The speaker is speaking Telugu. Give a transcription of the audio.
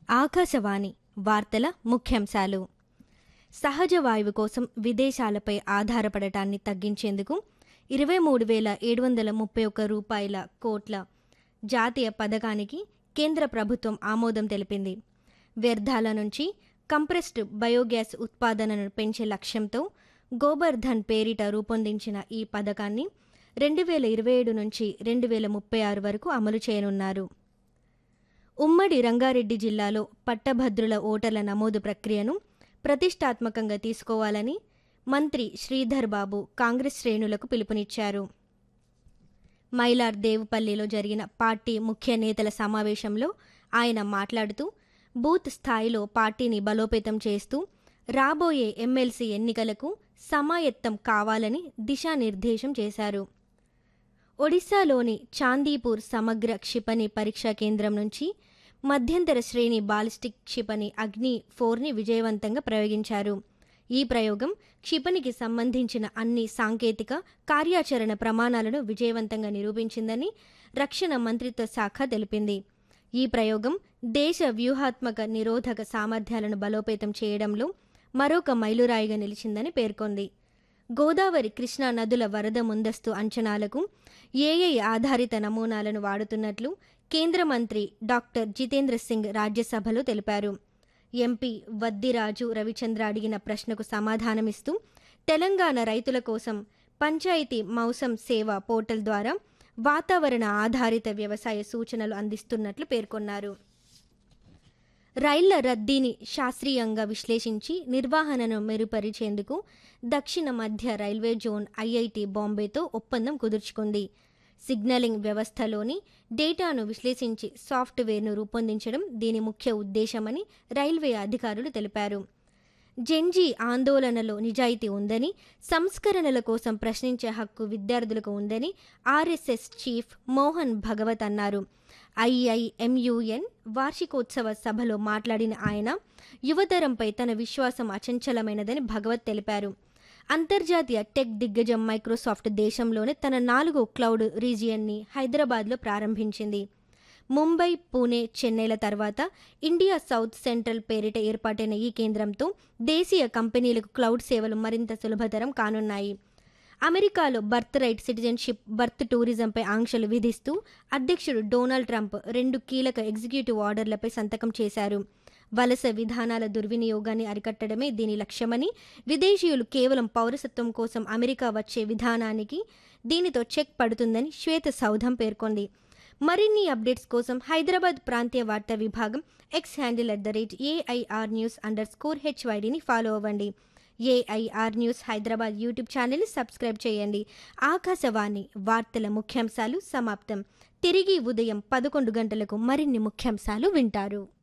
ఆకాశవాణి వార్తల ముఖ్యాంశాలు సహజ వాయువు కోసం విదేశాలపై ఆధారపడటాన్ని తగ్గించేందుకు ఇరవై మూడు వేల ఏడు వందల ముప్పై ఒక్క రూపాయల కోట్ల జాతీయ పథకానికి కేంద్ర ప్రభుత్వం ఆమోదం తెలిపింది వ్యర్థాల నుంచి కంప్రెస్డ్ బయోగ్యాస్ ఉత్పాదనను పెంచే లక్ష్యంతో గోబర్ ధన్ పేరిట రూపొందించిన ఈ పథకాన్ని రెండు వేల ఇరవై ఏడు నుంచి రెండు వేల ముప్పై ఆరు వరకు అమలు చేయనున్నారు ఉమ్మడి రంగారెడ్డి జిల్లాలో పట్టభద్రుల ఓటర్ల నమోదు ప్రక్రియను ప్రతిష్టాత్మకంగా తీసుకోవాలని మంత్రి శ్రీధర్ బాబు కాంగ్రెస్ శ్రేణులకు పిలుపునిచ్చారు మైలార్ దేవుపల్లిలో జరిగిన పార్టీ ముఖ్య నేతల సమావేశంలో ఆయన మాట్లాడుతూ బూత్ స్థాయిలో పార్టీని బలోపేతం చేస్తూ రాబోయే ఎమ్మెల్సీ ఎన్నికలకు సమాయత్తం కావాలని దిశానిర్దేశం చేశారు ఒడిశాలోని చాందీపూర్ సమగ్ర క్షిపణి పరీక్షా కేంద్రం నుంచి మధ్యంతర శ్రేణి బాలిస్టిక్ క్షిపణి అగ్ని ఫోర్ని విజయవంతంగా ప్రయోగించారు ఈ ప్రయోగం క్షిపణికి సంబంధించిన అన్ని సాంకేతిక కార్యాచరణ ప్రమాణాలను విజయవంతంగా నిరూపించిందని రక్షణ మంత్రిత్వ శాఖ తెలిపింది ఈ ప్రయోగం దేశ వ్యూహాత్మక నిరోధక సామర్థ్యాలను బలోపేతం చేయడంలో మరొక మైలురాయిగా నిలిచిందని పేర్కొంది గోదావరి కృష్ణా నదుల వరద ముందస్తు అంచనాలకు ఏఐ ఆధారిత నమూనాలను వాడుతున్నట్లు కేంద్ర మంత్రి డాక్టర్ జితేంద్ర సింగ్ రాజ్యసభలో తెలిపారు ఎంపీ వద్దిరాజు రవిచంద్ర అడిగిన ప్రశ్నకు సమాధానమిస్తూ తెలంగాణ రైతుల కోసం పంచాయతీ మౌసం సేవ పోర్టల్ ద్వారా వాతావరణ ఆధారిత వ్యవసాయ సూచనలు అందిస్తున్నట్లు పేర్కొన్నారు రైళ్ల రద్దీని శాస్త్రీయంగా విశ్లేషించి నిర్వహణను మెరుగుపరిచేందుకు దక్షిణ మధ్య రైల్వే జోన్ ఐఐటి బాంబేతో ఒప్పందం కుదుర్చుకుంది సిగ్నలింగ్ వ్యవస్థలోని డేటాను విశ్లేషించి సాఫ్ట్వేర్ను రూపొందించడం దీని ముఖ్య ఉద్దేశమని రైల్వే అధికారులు తెలిపారు జెన్జీ ఆందోళనలో నిజాయితీ ఉందని సంస్కరణల కోసం ప్రశ్నించే హక్కు విద్యార్థులకు ఉందని ఆర్ఎస్ఎస్ చీఫ్ మోహన్ భగవత్ అన్నారు ఐఐఎంయుఎన్ వార్షికోత్సవ సభలో మాట్లాడిన ఆయన యువతరంపై తన విశ్వాసం అచంచలమైనదని భగవత్ తెలిపారు అంతర్జాతీయ టెక్ దిగ్గజం మైక్రోసాఫ్ట్ దేశంలోనే తన నాలుగో క్లౌడ్ రీజియన్ని హైదరాబాద్లో ప్రారంభించింది ముంబై పూణే చెన్నైల తర్వాత ఇండియా సౌత్ సెంట్రల్ పేరిట ఏర్పాటైన ఈ కేంద్రంతో దేశీయ కంపెనీలకు క్లౌడ్ సేవలు మరింత సులభతరం కానున్నాయి అమెరికాలో బర్త్ రైట్ సిటిజన్షిప్ బర్త్ టూరిజంపై ఆంక్షలు విధిస్తూ అధ్యక్షుడు డొనాల్డ్ ట్రంప్ రెండు కీలక ఎగ్జిక్యూటివ్ ఆర్డర్లపై సంతకం చేశారు వలస విధానాల దుర్వినియోగాన్ని అరికట్టడమే దీని లక్ష్యమని విదేశీయులు కేవలం పౌరసత్వం కోసం అమెరికా వచ్చే విధానానికి దీనితో చెక్ పడుతుందని శ్వేత సౌధం పేర్కొంది మరిన్ని అప్డేట్స్ కోసం హైదరాబాద్ ప్రాంతీయ వార్తా విభాగం X handle at the rate AIR news underscore హెచ్వైడిని ఫాలో అవ్వండి ఏఐఆర్ న్యూస్ హైదరాబాద్ యూట్యూబ్ ఛానల్ని సబ్స్క్రైబ్ చేయండి ఆకాశవాణి వార్తల ముఖ్యాంశాలు సమాప్తం తిరిగి ఉదయం పదకొండు గంటలకు మరిన్ని ముఖ్యాంశాలు వింటారు